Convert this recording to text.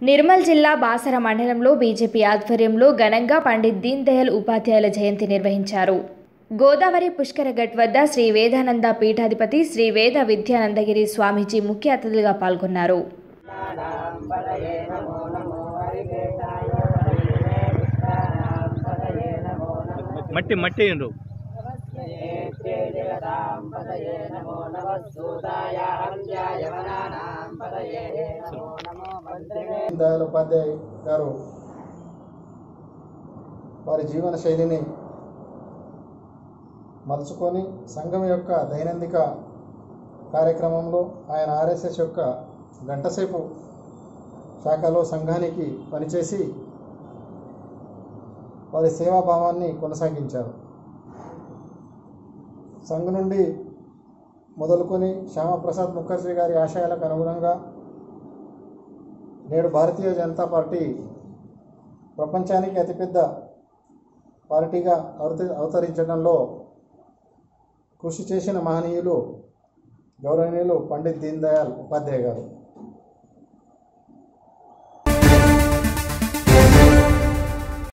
నిర్మల్ జిల్లా బాసర మండలంలో బీజేపీ ఆధ్వర్యంలో ఘనంగా పండిత్ దీన్ దయాళ్ ఉపాధ్యాయుల జయంతి నిర్వహించారు గోదావరి పుష్కర ఘట్ వద్ద శ్రీ వేదానంద పీఠాధిపతి శ్రీ వేద విద్యానందగిరి స్వామీజీ ముఖ్య అతిథులుగా పాల్గొన్నారు మట్టి మట్టి ఏండ్రు దీన్ దయాళ్ ఉపాధ్యాయ్ గారు వారి జీవన శైలిని మలుచుకొని సంఘం యొక్క దైనందిక కార్యక్రమంలో ఆయన ఆర్ఎస్ఎస్ యొక్క గంటసేపు శాఖలో సంఘానికి పనిచేసి వారి సేవాభావాన్ని కొనసాగించారు సంఘ్ నుండి మొదలుకొని శ్యామప్రసాద్ ముఖర్జీ గారి ఆశయాలకు అనుగుణంగా నేడు భారతీయ జనతా పార్టీ ప్రపంచానికి అతిపెద్ద పార్టీగా అవత అవతరించడంలో కృషి చేసిన మహనీయులు గౌరవనీయులు పండిత్ దీన్ దయాళ్ ఉపాధ్యాయ గారు